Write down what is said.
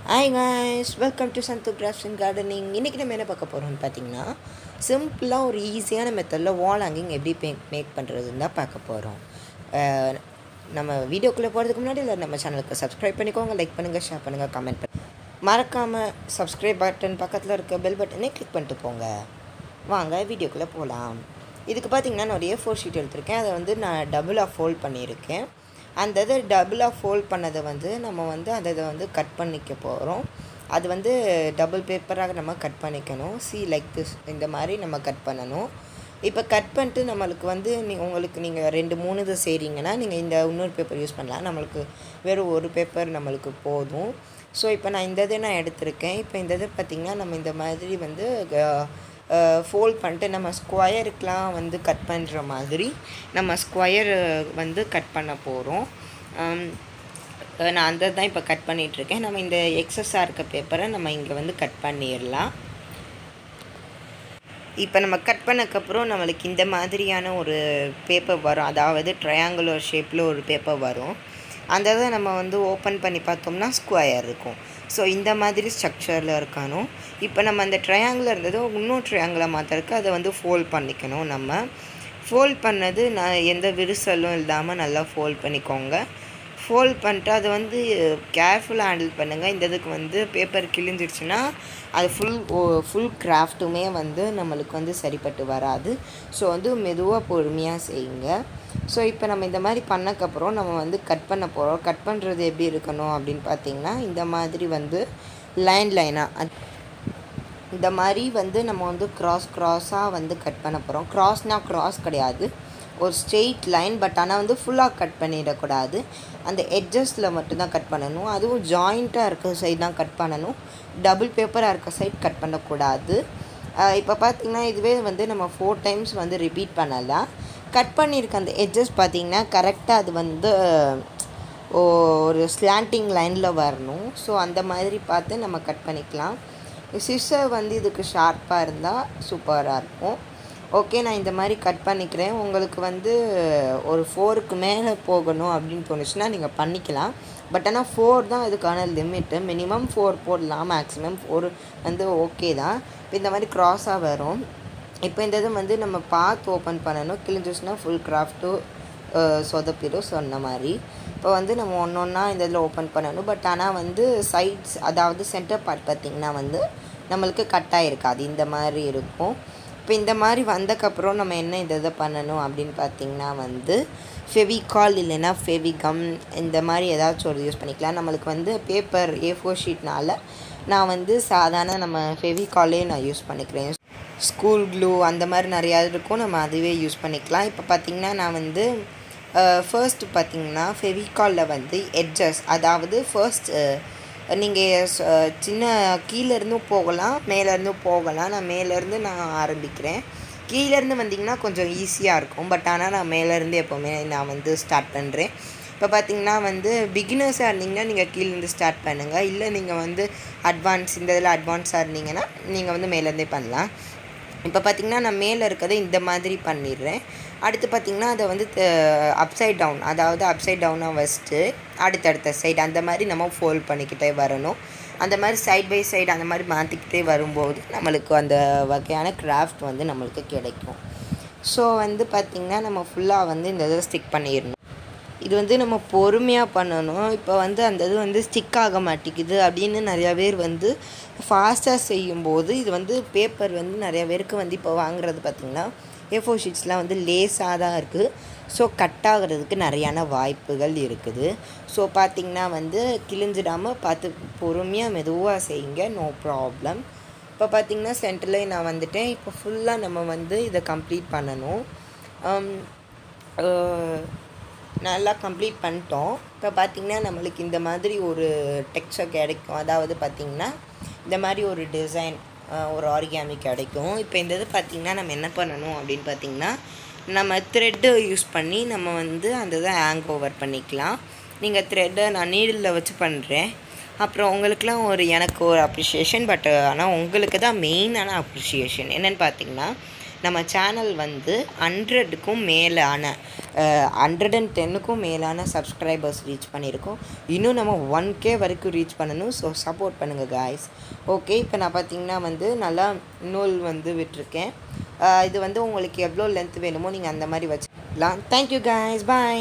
hi guys welcome to Chandu crafts and gardening இன்றைக்கி நம்ம என்ன பார்க்க போகிறோம்னு பார்த்தீங்கன்னா சிம்பிளாக ஒரு ஈஸியான மெத்தடில் வால் ஹேங்கிங் எப்படி மேக் மேக் பண்ணுறதுன்னு தான் பார்க்க போகிறோம் நம்ம வீடியோக்குள்ளே போகிறதுக்கு முன்னாடி இல்லை நம்ம சேனலுக்கு சப்ஸ்கிரைப் பண்ணிக்கோங்க லைக் பண்ணுங்கள் ஷேர் பண்ணுங்கள் கமெண்ட் பண்ணி மறக்காமல் சப்ஸ்கிரைப் பட்டன் பக்கத்தில் இருக்க பெல் பட்டனை கிளிக் பண்ணிட்டு போங்க வாங்க வீடியோக்குள்ளே போகலாம் இதுக்கு பார்த்தீங்கன்னா நான் ஒரு ஏ ஃபோர் ஷீட் எடுத்திருக்கேன் அதை வந்து நான் டபுளாக ஃபோல்ட் பண்ணியிருக்கேன் அந்த இதை டபுளாக ஃபோல்ட் பண்ணதை வந்து நம்ம வந்து அந்த இதை வந்து கட் பண்ணிக்க போகிறோம் அது வந்து டபுள் பேப்பராக நம்ம கட் பண்ணிக்கணும் சி லைக் திஸ் இந்த மாதிரி நம்ம கட் பண்ணணும் இப்போ கட் பண்ணிட்டு நம்மளுக்கு வந்து நீ உங்களுக்கு நீங்கள் ரெண்டு மூணு இது செய்கிறீங்கன்னா நீங்கள் இந்த இன்னொரு பேப்பர் யூஸ் பண்ணலாம் நம்மளுக்கு வெறும் ஒரு பேப்பர் நம்மளுக்கு போதும் ஸோ இப்போ நான் இந்த இதை நான் எடுத்திருக்கேன் இப்போ இந்த இதை பார்த்திங்கன்னா நம்ம இந்த மாதிரி வந்து ஃபோல்ட் பண்ணிட்டு நம்ம ஸ்கொயருக்கெலாம் வந்து கட் பண்ணுற மாதிரி நம்ம ஸ்கொயர் வந்து கட் பண்ண போகிறோம் நான் அந்த தான் இப்போ கட் பண்ணிகிட்ருக்கேன் நம்ம இந்த எக்ஸஸாக இருக்க பேப்பரை நம்ம இங்கே வந்து கட் பண்ணிடலாம் இப்போ நம்ம கட் பண்ணக்கப்புறம் நம்மளுக்கு இந்த மாதிரியான ஒரு பேப்பர் வரும் அதாவது ட்ரையாங்குலர் ஷேப்பில் ஒரு பேப்பர் வரும் அந்த இதை நம்ம வந்து ஓப்பன் பண்ணி பார்த்தோம்னா ஸ்கொயர் இருக்கும் ஸோ இந்த மாதிரி ஸ்ட்ரக்சரில் இருக்கணும் இப்போ நம்ம அந்த ட்ரையாங்கில் இருந்தது இன்னும் ட்ரையாங்கிளை மாற்றுறதுக்கு அதை வந்து ஃபோல்ட் பண்ணிக்கணும் நம்ம ஃபோல்ட் பண்ணது நான் எந்த விரிசலும் இல்லாமல் நல்லா ஃபோல்ட் பண்ணிக்கோங்க ஃபோல்ட் பண்ணிட்டு அதை வந்து கேர்ஃபுல்லாக ஹேண்டில் பண்ணுங்கள் இந்த இதுக்கு வந்து பேப்பர் கிழிஞ்சிடுச்சுன்னா அது ஃபுல் ஃபுல் கிராஃப்ட்டுமே வந்து நம்மளுக்கு வந்து சரிப்பட்டு வராது ஸோ வந்து மெதுவாக பொறுமையாக செய்யுங்க ஸோ இப்போ நம்ம இந்த மாதிரி பண்ணக்கப்புறம் நம்ம வந்து கட் பண்ண போகிறோம் கட் பண்ணுறது எப்படி இருக்கணும் அப்படின்னு பார்த்தீங்கன்னா இந்த மாதிரி வந்து லைன் லைனாக இந்த மாதிரி வந்து நம்ம வந்து க்ராஸ் க்ராஸாக வந்து கட் பண்ண போகிறோம் க்ராஸ்னால் க்ராஸ் கிடையாது ஒரு ஸ்ட்ரெயிட் லைன் பட் ஆனால் வந்து ஃபுல்லாக கட் பண்ணிடக்கூடாது அந்த எட்ஜஸில் மட்டும்தான் கட் பண்ணணும் அதுவும் ஜாயிண்ட்டாக இருக்க சைடு தான் கட் பண்ணணும் டபுள் பேப்பராக இருக்க சைட் கட் பண்ணக்கூடாது இப்போ பார்த்திங்கன்னா இதுவே வந்து நம்ம ஃபோர் டைம்ஸ் வந்து ரிப்பீட் பண்ணலாம் கட் பண்ணியிருக்க அந்த எட்ஜஸ் பார்த்திங்கன்னா கரெக்டாக அது வந்து ஒரு ஸ்லாண்டிங் லைனில் வரணும் ஸோ அந்த மாதிரி பார்த்து நம்ம கட் பண்ணிக்கலாம் சிஸ்ஸர் வந்து இதுக்கு ஷார்ப்பாக இருந்தால் சூப்பராக இருக்கும் ஓகே நான் இந்த மாதிரி கட் பண்ணிக்கிறேன் உங்களுக்கு வந்து ஒரு ஃபோருக்கு மேலே போகணும் அப்படின்னு தோணுச்சுன்னா நீங்கள் பண்ணிக்கலாம் பட் ஆனால் ஃபோர் தான் இதுக்கான லிமிட்டு மினிமம் ஃபோர் போடலாம் மேக்ஸிமம் ஃபோர் வந்து ஓகே தான் இப்போ இந்த மாதிரி க்ராஸாக வரும் இப்போ இந்த இது வந்து நம்ம பார்த்து ஓப்பன் பண்ணணும் கிழிஞ்சிச்சுன்னா ஃபுல் கிராஃப்ட்டு சொதப்பிடும் சொன்ன மாதிரி இப்போ வந்து நம்ம ஒன்று ஒன்றா இந்த இதில் ஓப்பன் பண்ணணும் பட் ஆனால் வந்து சைட்ஸ் அதாவது சென்டர் பார்ட் பார்த்திங்கன்னா வந்து நம்மளுக்கு கட்டாக இருக்காது இந்த மாதிரி இருக்கும் இப்போ இந்த மாதிரி வந்தக்கப்புறம் நம்ம என்ன இந்த இதை பண்ணணும் அப்படின்னு பார்த்திங்கன்னா வந்து ஃபெவிகால் இல்லைன்னா ஃபெவிகம் இந்த மாதிரி ஏதாச்சும் ஒரு யூஸ் பண்ணிக்கலாம் நம்மளுக்கு வந்து பேப்பர் ஏ ஃபோர் ஷீட்னால் நான் வந்து சாதாரண நம்ம ஃபெவிகாலே நான் யூஸ் பண்ணிக்கிறேன் ஸ்கூல் க்ளூ அந்த மாதிரி நிறையா இருக்கும் நம்ம அதுவே யூஸ் பண்ணிக்கலாம் இப்போ பார்த்திங்கன்னா நான் வந்து ஃபர்ஸ்ட் பார்த்திங்கன்னா ஃபெவிகாலில் வந்து எட்ஜஸ் அதாவது ஃபர்ஸ்ட் நீங்கள் சின்ன கீழேருந்தும் போகலாம் மேலேருந்தும் போகலாம் நான் மேலேருந்து நான் ஆரம்பிக்கிறேன் கீழேருந்து வந்திங்கன்னா கொஞ்சம் ஈஸியாக இருக்கும் பட் ஆனால் நான் மேலேருந்து எப்போவுமே நான் வந்து ஸ்டார்ட் பண்ணுறேன் இப்போ பார்த்தீங்கன்னா வந்து பிகினர்ஸாக இருந்தீங்கன்னா நீங்கள் கீழேருந்து ஸ்டார்ட் பண்ணுங்கள் இல்லை நீங்கள் வந்து அட்வான்ஸ் இந்த இதில் அட்வான்ஸாக இருந்தீங்கன்னா நீங்கள் வந்து மேலேருந்தே பண்ணலாம் இப்போ பார்த்திங்கன்னா நான் மேலே இருக்கிறத இந்த மாதிரி பண்ணிடுறேன் அடுத்து பார்த்திங்கன்னா அதை வந்து அப்சைட் டவுன் அதாவது அப்சைட் டவுனாக வச்சுட்டு அடுத்தடுத்த சைடு அந்த மாதிரி நம்ம ஃபோல்ட் பண்ணிக்கிட்டே வரணும் அந்த மாதிரி சைட் பை சைடு அந்த மாதிரி மாற்றிக்கிட்டே வரும்போது நம்மளுக்கு அந்த வகையான கிராஃப்ட் வந்து நம்மளுக்கு கிடைக்கும் ஸோ வந்து பார்த்திங்கன்னா நம்ம ஃபுல்லாக வந்து இந்த இதை ஸ்டிக் பண்ணிடணும் இது வந்து நம்ம பொறுமையாக பண்ணணும் இப்போ வந்து அந்த இது வந்து ஸ்டிக் ஆக மாட்டேங்குது அப்படின்னு நிறையா பேர் வந்து ஃபாஸ்ட்டாக செய்யும்போது இது வந்து பேப்பர் வந்து நிறையா பேருக்கு வந்து இப்போ வாங்குறது பார்த்திங்கன்னா ஏ ஃபோர் ஷீட்ஸ்லாம் வந்து லேஸாக தான் இருக்குது ஸோ கட் ஆகிறதுக்கு நிறையான வாய்ப்புகள் இருக்குது ஸோ பார்த்திங்கன்னா வந்து கிழிஞ்சிடாமல் பார்த்து பொறுமையாக மெதுவாக செய்யுங்க நோ ப்ராப்ளம் இப்போ பார்த்திங்கன்னா சென்டரில் நான் வந்துட்டேன் இப்போ ஃபுல்லாக நம்ம வந்து இதை கம்ப்ளீட் பண்ணணும் நல்லா கம்ப்ளீட் பண்ணிட்டோம் இப்போ பார்த்திங்கன்னா நம்மளுக்கு இந்த மாதிரி ஒரு டெக்ஸ்சர் கிடைக்கும் அதாவது பார்த்திங்கன்னா இந்த மாதிரி ஒரு டிசைன் ஒரு ஆரிகாமி கிடைக்கும் இப்போ இந்த இது பார்த்திங்கன்னா நம்ம என்ன பண்ணணும் அப்படின்னு பார்த்திங்கன்னா நம்ம த்ரெட்டு யூஸ் பண்ணி நம்ம வந்து அந்த இதை ஹேங் ஓவர் பண்ணிக்கலாம் நீங்கள் த்ரெட்டை நான் நீடில் வச்சு பண்ணுறேன் அப்புறம் உங்களுக்குலாம் ஒரு எனக்கு ஒரு அப்ரிஷியேஷன் பட் ஆனால் உங்களுக்கு தான் மெயினான அப்ரிஷியேஷன் என்னென்னு பார்த்தீங்கன்னா நம்ம சேனல் வந்து ஹண்ட்ரடுக்கும் மேலான ஹண்ட்ரட் அண்ட் டென்னுக்கும் மேலான சப்ஸ்கிரைபர்ஸ் ரீச் பண்ணியிருக்கோம் இன்னும் நம்ம ஒன் கே வரைக்கும் ரீச் பண்ணணும் ஸோ சப்போர்ட் பண்ணுங்கள் காய்ஸ் ஓகே இப்போ நான் பார்த்தீங்கன்னா வந்து நல்லா நூல் வந்து விட்டுருக்கேன் அஹ் இது வந்து உங்களுக்கு எவ்வளோ லென்த் வேணுமோ நீங்கள் அந்த மாதிரி வச்சுக்கலாம் தேங்க்யூ காய்ஸ் பாய்